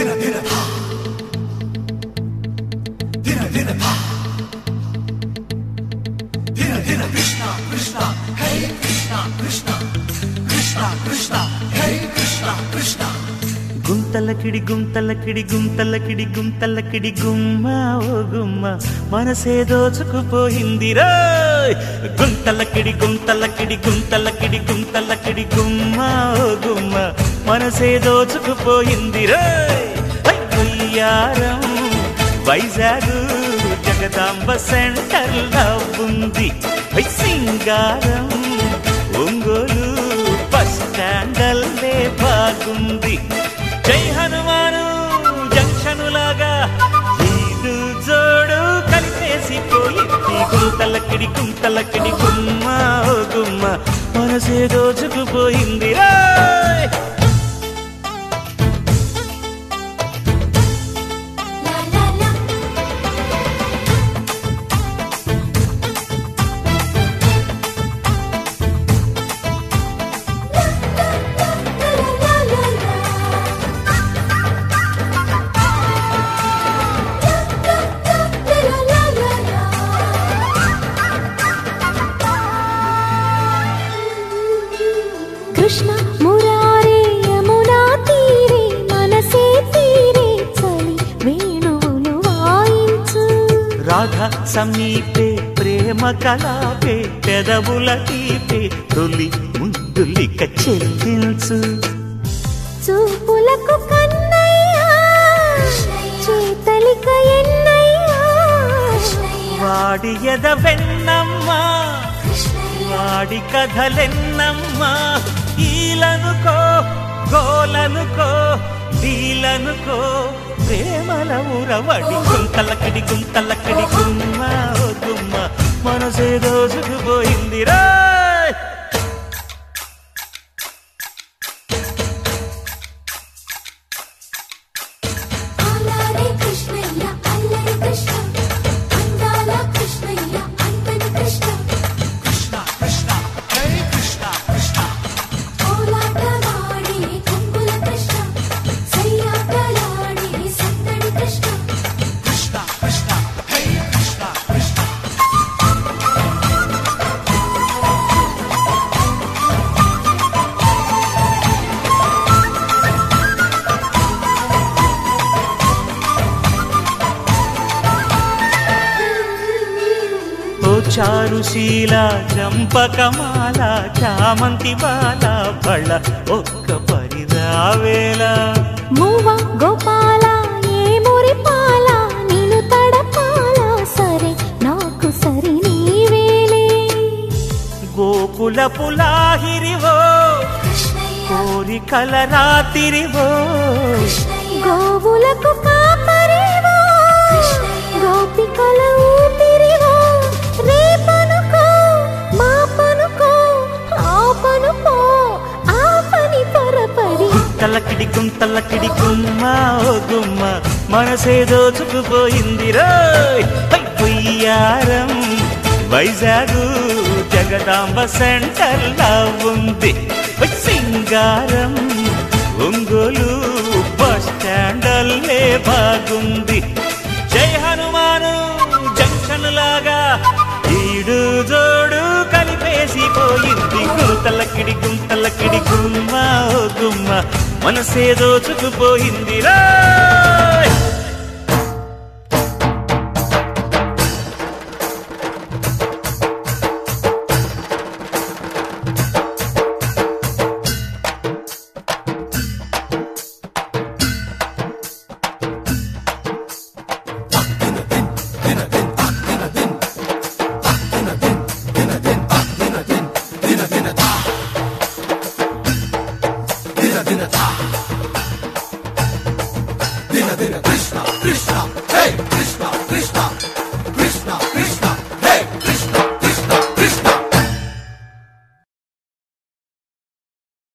దిన దిన ధా దిన దిన ధా దిన దిన కృష్ణ కృష్ణ హే కృష్ణ కృష్ణ కృష్ణ కృష్ణ హే కృష్ణ కృష్ణ గుంతలకిడి గుంతలకిడి గుంతలకిడి గుంతలకిడి గుమ్మ ఓ గుమ్మ మనసే దోచుకుపోయింది రోయ్ గుంతలకిడి గుంతలకిడి గుంతలకిడి గుంతలకిడి గుమ్మ ఓ గుమ్మ మనసే దోచుకుపోయింది రోయ్ హై, ఉయ్యారం వైజాగ్ జగదాంబ సెంటర్ ఉంది హై, సింగారం ఒంగోలు బస్ స్టాండల్లే బాగుంది జై హనుమాను జంక్షనులాగా ఈడు జోడు కలిపేసిపోయింది గుంతలకిడి గుంతలకిడి గుమ్మ ఓ గుమ్మ మనసే దోచుకుపోయింది Roy La la la. La la la la. La la la. Krishna మురారే Yamuna తీరే మనసే తీరే చలి వేణువులు వాయించు రాధ సమీపే ప్రేమ కలాపే పెదవుల తీపే తొలి ముద్దులిక చెల్లించు చూపులకు కన్నయ్యా చేతలిక ఎన్నయ్యా వాడి ఎద వెన్నమ్మా వాడి కథలెన్నమ్మా ఈలనుకో గోలనుకో డీలనుకో ప్రేమల ఊరవడి గుంతలకడి గుంతలకడి గుమ్మ ఓ గుమ్మ మనసే దోచుకుపోయింది రాయ్ అలారే కృష్ణయ్య అల్లరి కృష్ణ అందాల కృష్ణయ్య అంతని కృష్ణ కృష్ణ కృష్ణ హే కృష్ణ కృష్ణ కోలాటమాడి కొంగుల కృష్ణ సయ్యాటలాడి సందడి కృష్ణ కృష్ణ కృష్ణ హే కృష్ణ కృష్ణ ఓ చారుశీల చంపకమాల చామంతి బాల బళ్ళ ఒక్క పరిరావేలా మూవ గోపాల ఏ మురిపాల నేను తడపాల సరే నాకు సరి నీవేలే గోకుల పులాహిరివో కోరికల రాతిరివో గోవులకు కాపరివో గోపికల ఊపిరివో రేపనుకో మాపనుకో ఆపనుకో ఆపని పొరపడి తలకిడి కుంతలకిడి గుమ్మ ఓ గుమ్మ మనసే దోచుకుపోయింది రోయ్ హై, పొయ్యారం వైజాగు జగదాంబ సెంటర్ లా ఉంది హై, సింగారం ఒంగోలు బస్ స్టాండల్లే బాగుంది జై హనుమాను జంక్షన్ లాగా ఈడు జోడు కలిపేసిపోయింది గుంతలకిడి గుంతలకిడి గుమ్మ ఓ గుమ్మ మనసే దోచుకుపోయింది రాయ్ దిన దిన ధా దిన దిన కృష్ణ కృష్ణ హే కృష్ణ కృష్ణ